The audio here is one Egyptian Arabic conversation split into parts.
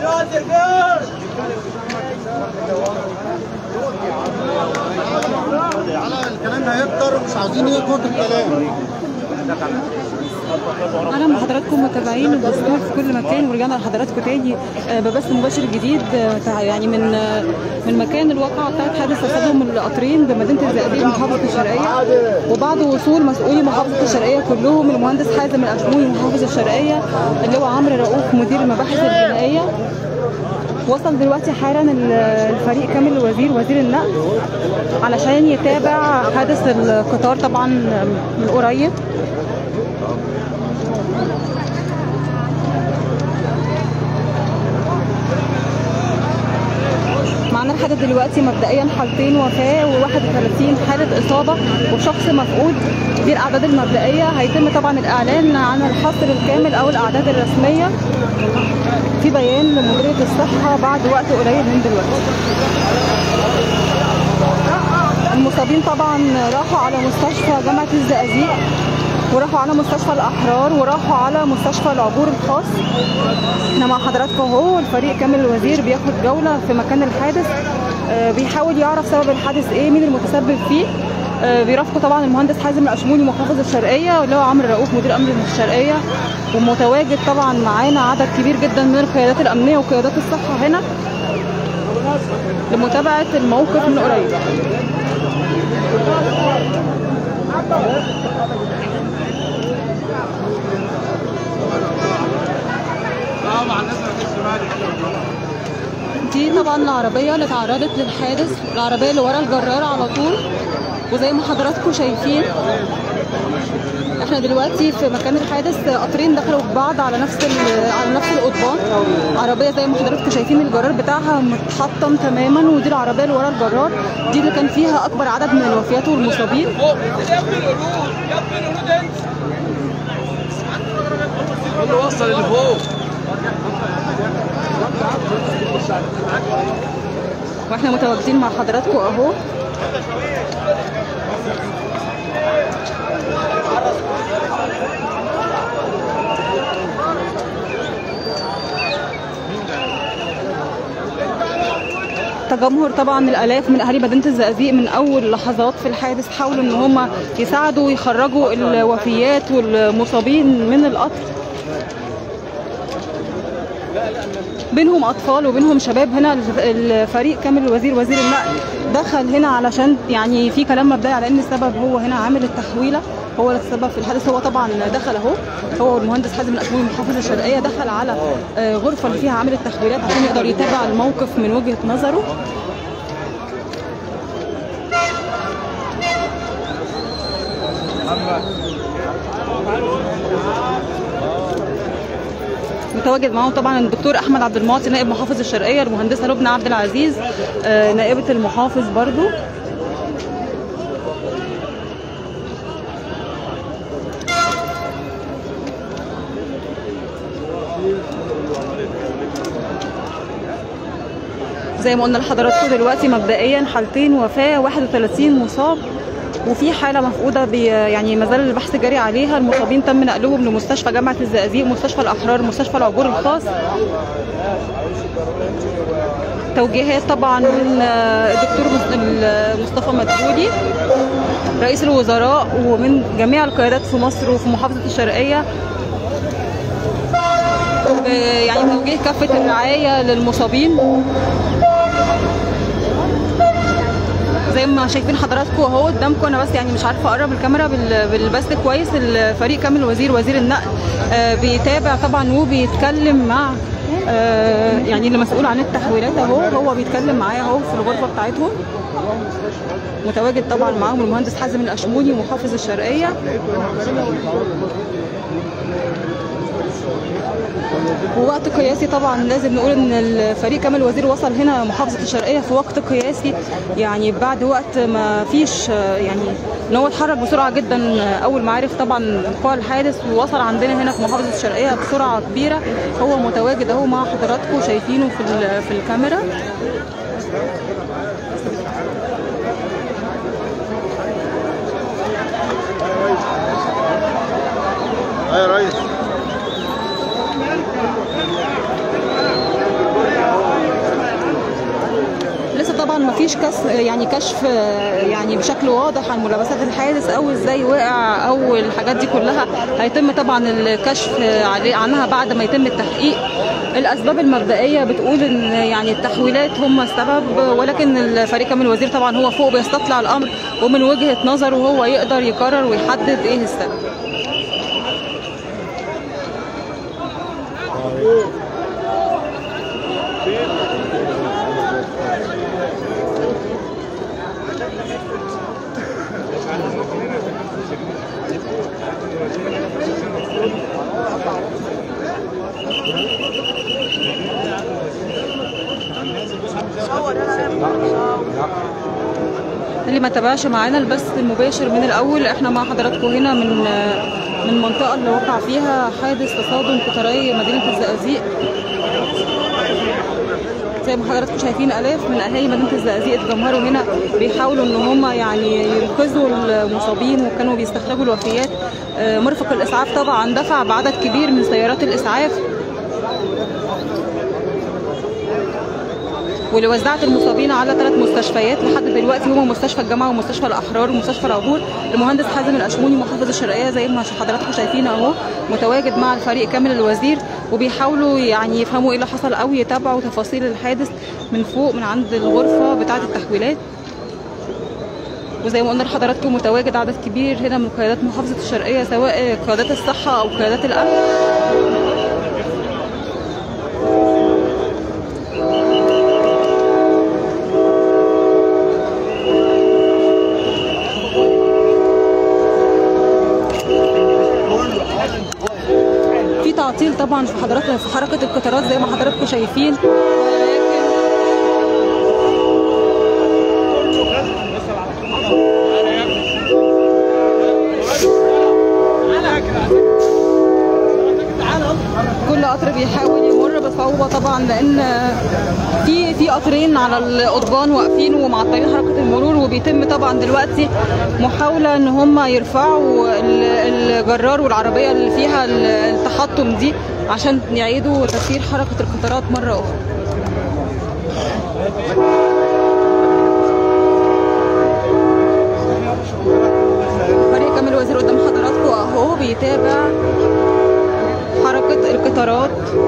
الكلام هيكتر ومش عاوزين يكتر الكلام اهلا بحضراتكم متابعين الدستور في كل مكان ورجعنا لحضراتكم تاني آه، ببث مباشر جديد آه، تع- يعني من آه، من مكان الواقعه بتاعت حادث تصادم القطرين بمدينه الزقازيق محافظه الشرقيه وبعد وصول مسؤولي محافظه الشرقيه كلهم المهندس حازم الاشموي محافظ الشرقيه اللي هو عمرو رؤوف مدير المباحث الجنائيه وصل دلوقتي حالا ال- الفريق كامل الوزير وزير النقل علشان يتابع حادث القطار طبعا من قريب معانا لحد دلوقتي مبدئيا حالتين وفاه و31 حاله اصابه وشخص مفقود دي الاعداد المبدئيه هيتم طبعا الاعلان عن الحصر الكامل او الاعداد الرسميه في بيان لمديريه الصحه بعد وقت قليل من دلوقتي المصابين طبعا راحوا على مستشفى جامعه الزقازيق وراحوا على مستشفى الاحرار وراحوا على مستشفى العبور الخاص احنا مع حضراتكم اهو الفريق كامل الوزير بياخد جوله في مكان الحادث آه، بيحاول يعرف سبب الحادث ايه مين المتسبب فيه آه، بيرافقه طبعا المهندس حازم الاشموني محافظ الشرقيه واللي هو عمرو رؤوف مدير امن الشرقيه ومتواجد طبعا معانا عدد كبير جدا من القيادات الامنيه وقيادات الصحه هنا لمتابعه الموقف من قريب دي طبعا العربية اللي اتعرضت للحادث العربية اللي ورا الجرار على طول وزي ما حضراتكم شايفين احنا دلوقتي في مكان الحادث قطرين دخلوا في بعض على نفس ال- على نفس القضبان عربيه زي ما حضراتكم شايفين الجرار بتاعها متحطم تماما ودي العربيه اللي ورا الجرار دي اللي كان فيها اكبر عدد من الوفيات والمصابين يا ابن القرود يا ابن القرود انت اللي وصل اللي فوق واحنا متواجدين مع حضراتكم اهو تجمهر طبعا الالاف من اهالي مدينه الزقازيق من اول لحظات في الحادث حاولوا ان هم يساعدوا ويخرجوا الوفيات والمصابين من القطر بينهم اطفال وبينهم شباب هنا الفريق كامل الوزير وزير النقل دخل هنا علشان يعني في كلام مبدئي على ان السبب هو هنا عامل التحويله هو السبب في الحادث هو طبعا دخل اهو هو والمهندس حازم الاشموني محافظ الشرقيه دخل على آه، غرفه اللي فيها عامل التحويلات عشان يقدر يتابع الموقف من وجهه نظره متواجد معاهم طبعا الدكتور احمد عبد المعطي نائب محافظ الشرقيه المهندسه لبنى عبد العزيز آه، نائبه المحافظ برضو زي ما قلنا لحضراتكم دلوقتي مبدئيا حالتين وفاه 31 مصاب وفي حاله مفقوده بي يعني ما زال البحث جاري عليها المصابين تم نقلهم لمستشفى جامعه الزقازيق مستشفى الاحرار مستشفى العبور الخاص توجيهات طبعا من آه، الدكتور مص- ال- مصطفى مدبولي رئيس الوزراء ومن جميع القيادات في مصر وفي محافظه الشرقيه آه، يعني توجيه كافه الرعايه للمصابين زي ما شايفين حضراتكم اهو قدامكم انا بس يعني مش عارفه اقرب الكاميرا بال- بالبث كويس الفريق كامل وزير وزير النقل آه، بيتابع طبعا وبيتكلم مع آه، يعني اللي مسؤول عن التحويلات اهو هو بيتكلم معايا اهو في الغرفه بتاعتهم متواجد طبعا معاهم المهندس حازم الاشموني محافظ الشرقيه ووقت قياسي طبعا لازم نقول ان الفريق كامل وزير وصل هنا محافظه الشرقيه في وقت قياسي يعني بعد وقت ما فيش آه، يعني ان هو اتحرك بسرعه جدا آه، اول ما عرف طبعا وقوع الحادث ووصل عندنا هنا في محافظه الشرقيه بسرعه كبيره هو متواجد اهو مع حضراتكم شايفينه في ال- في الكاميرا يا ريس مفيش كس يعني كشف آه، يعني بشكل واضح عن ملابسات الحادث او ازاي وقع او الحاجات دي كلها هيتم طبعا الكشف آه، عليه عنها بعد ما يتم التحقيق الاسباب المبدئيه بتقول ان يعني التحويلات هم السبب ولكن الفريق كامل الوزير طبعا هو فوق بيستطلع الامر ومن وجهه نظره هو يقدر يقرر ويحدد ايه السبب اللي ما تابعش معانا البث المباشر من الاول احنا مع حضراتكم هنا من من المنطقه اللي وقع فيها حادث تصادم قطاري مدينه الزقازيق زي ما حضراتكم شايفين الاف من اهالي مدينه الزقازيق اتجمهروا هنا بيحاولوا ان هم يعني ينقذوا المصابين وكانوا بيستخرجوا الوفيات آه، مرفق الاسعاف طبعا دفع بعدد كبير من سيارات الاسعاف واللي وزعت المصابين على ثلاث مستشفيات لحد دلوقتي هما مستشفى الجامعه ومستشفى الاحرار ومستشفى العبور المهندس حازم الاشموني محافظ الشرقيه زي ما حضراتكم شايفين اهو متواجد مع الفريق كامل الوزير وبيحاولوا يعني يفهموا ايه اللي حصل او يتابعوا تفاصيل الحادث من فوق من عند الغرفه بتاعه التحويلات وزي ما قلنا لحضراتكم متواجد عدد كبير هنا من قيادات محافظه الشرقيه سواء قيادات الصحه او قيادات الامن في تعطيل طبعا في حضرات في حركه القطارات زي ما حضراتكم شايفين ولكن كل قطر بيحاول يمر بصعوبه طبعا لان في في قطرين على القضبان واقفين ومعطلين حركه المرور وبيتم طبعا دلوقتي محاوله ان هم يرفعوا ال- الجرار والعربيه اللي فيها ال- التحطم دي عشان يعيدوا تسيير حركه القطارات مره اخرى فريق كامل وزير قدام حضراتكم اهو بيتابع حركة القطارات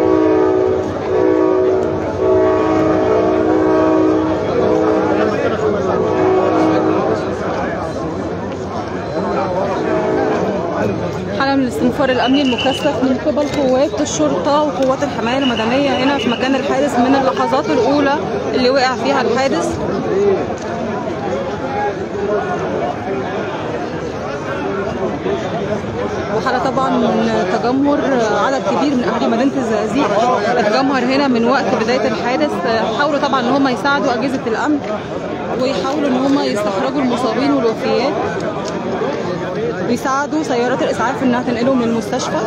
حالة من الاستنفار الأمني المكثف من قبل قوات الشرطة وقوات الحماية المدنية هنا في مكان الحادث من اللحظات الأولى اللي وقع فيها الحادث وحالة طبعا من تجمهر عدد كبير من اهالي مدينه الزقازيق اتجمهر هنا من وقت بدايه الحادث حاولوا طبعا ان هم يساعدوا اجهزه الامن ويحاولوا ان هم يستخرجوا المصابين والوفيات ويساعدوا سيارات الاسعاف انها تنقلهم للمستشفى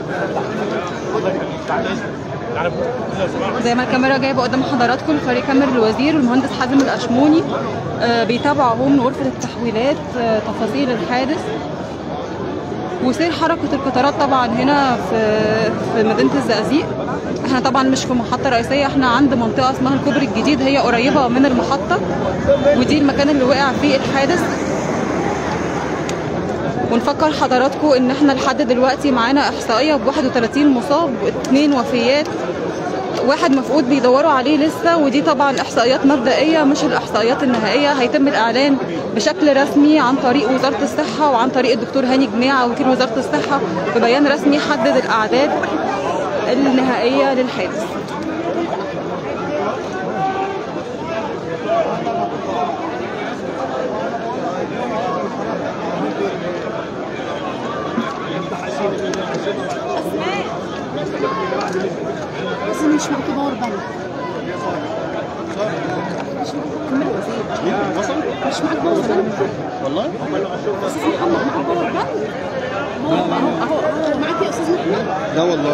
زي ما الكاميرا جايبه قدام حضراتكم الفريق كامل الوزير والمهندس حازم الاشموني آه، بيتابعوا اهو من غرفه التحويلات آه، تفاصيل الحادث وسير حركة القطارات طبعا هنا في في مدينة الزقازيق احنا طبعا مش في محطة رئيسية احنا عند منطقة اسمها الكوبري الجديد هي قريبة من المحطة ودي المكان اللي وقع فيه الحادث ونفكر حضراتكم ان احنا لحد دلوقتي معانا احصائية ب 31 مصاب اثنين وفيات واحد مفقود بيدوروا عليه لسه ودي طبعا احصائيات مبدئيه مش الاحصائيات النهائيه هيتم الاعلان بشكل رسمي عن طريق وزاره الصحه وعن طريق الدكتور هاني جماعه وكيل وزاره الصحه ببيان رسمي يحدد الاعداد النهائيه للحادث بس مش مع كبار بنك مش مع كبار بنك والله بس محمد مع كبار بنك هو اهو اهو اهو معاك يا استاذ محمد لا والله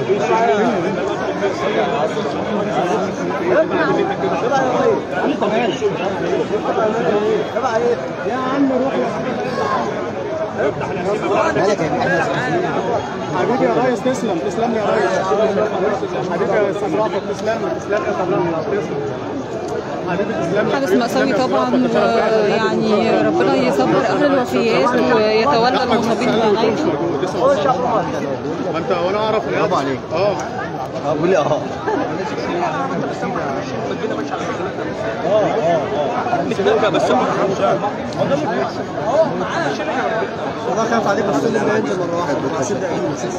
مالك يا محمد حبيبي يا ريس تسلم تسلم لي يا ريس حبيبي يا استاذ رافض تسلم تسلم يا طبعا تسلم حدث مأساوي طبعا ويعني ربنا يصبر اهل الوفيات ويتولى المصابين بعناية ما انت وانا اعرف برافو عليك اه بقول لي اه والله خايف عليك بس اللي ينزل مره واحده هسيب عيني اساسا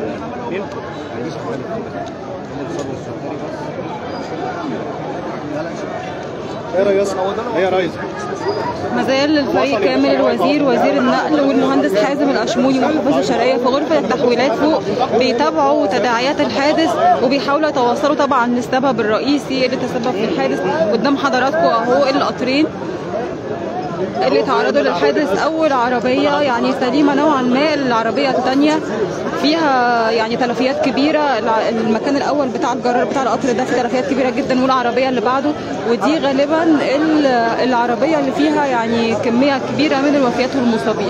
ايه يا ريس ايه يا ريس مازال الفريق كامل الوزير وزير النقل والمهندس حازم الأشموني محافظ الشرقية في غرفة التحويلات فوق بيتابعوا تداعيات الحادث وبيحاولوا يتوصلوا طبعا للسبب الرئيسي اللي تسبب في الحادث قدام حضراتكم اهو القطرين اللي تعرضوا للحادث اول عربيه يعني سليمه نوعا ما العربيه الثانيه فيها يعني تلفيات كبيره الع- المكان الاول بتاع الجرار بتاع القطر ده فيه تلفيات كبيره جدا والعربيه اللي بعده ودي غالبا ال- العربيه اللي فيها يعني كميه كبيره من الوفيات والمصابين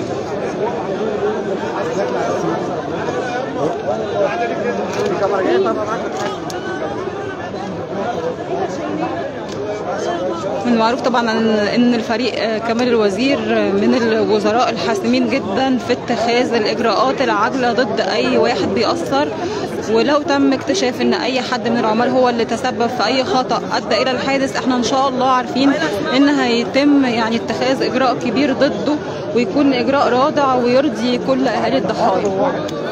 من المعروف طبعا ان إن الفريق آه، كمال الوزير آه، من الوزراء الحاسمين جدا في اتخاذ الاجراءات العاجله ضد اي واحد بيأثر ولو تم اكتشاف ان اي حد من العمال هو اللي تسبب في اي خطأ ادى الى الحادث احنا ان شاء الله عارفين ان هيتم يعني اتخاذ اجراء كبير ضده ويكون اجراء رادع ويرضي كل اهالي الضحايا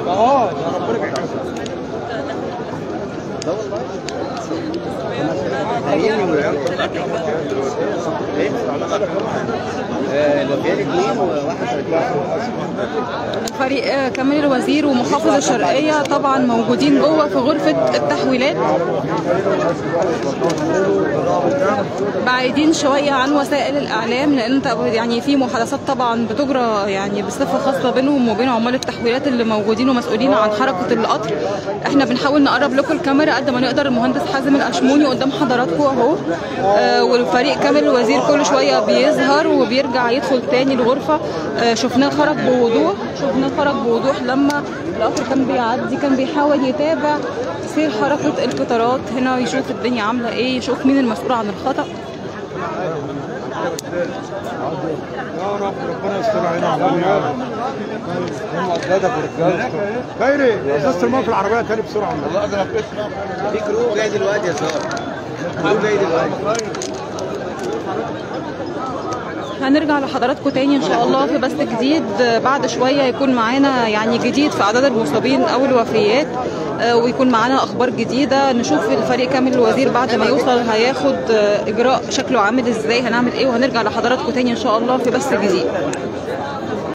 الوفيات اثنين وواحد فريق آه، كمال الوزير ومحافظ الشرقية طبعا موجودين جوه في غرفة التحويلات بعيدين شوية عن وسائل الإعلام لأن ط- يعني في محادثات طبعا بتجرى يعني بصفة خاصة بينهم وبين عمال التحويلات اللي موجودين ومسؤولين عن حركة القطر احنا بنحاول نقرب لكم الكاميرا قد ما نقدر المهندس حازم الأشموني قدام حضراتكم أهو آه، والفريق كامل الوزير كل شوية بيظهر وبيرجع يدخل تاني الغرفة آه، شفناه خرج بوضوح شفناه خرج بوضوح لما القطر كان بيعدي كان بيحاول يتابع سير حركة القطارات هنا يشوف الدنيا عاملة ايه يشوف مين المسؤول عن الخطأ يا رب ربنا يستر علينا يا رب خيري ازازه الماء في العربيه تاني بسرعه والله ده في كرو جاي دلوقتي يا ساره كرو جاي دلوقتي هنرجع لحضراتكم تاني ان شاء الله في بث جديد آه، بعد شويه يكون معانا يعني جديد في اعداد المصابين او الوفيات آه، ويكون معانا اخبار جديده نشوف الفريق كامل الوزير بعد ما يوصل هياخد آه، اجراء شكله عامل ازاي هنعمل ايه وهنرجع لحضراتكم تاني ان شاء الله في بث جديد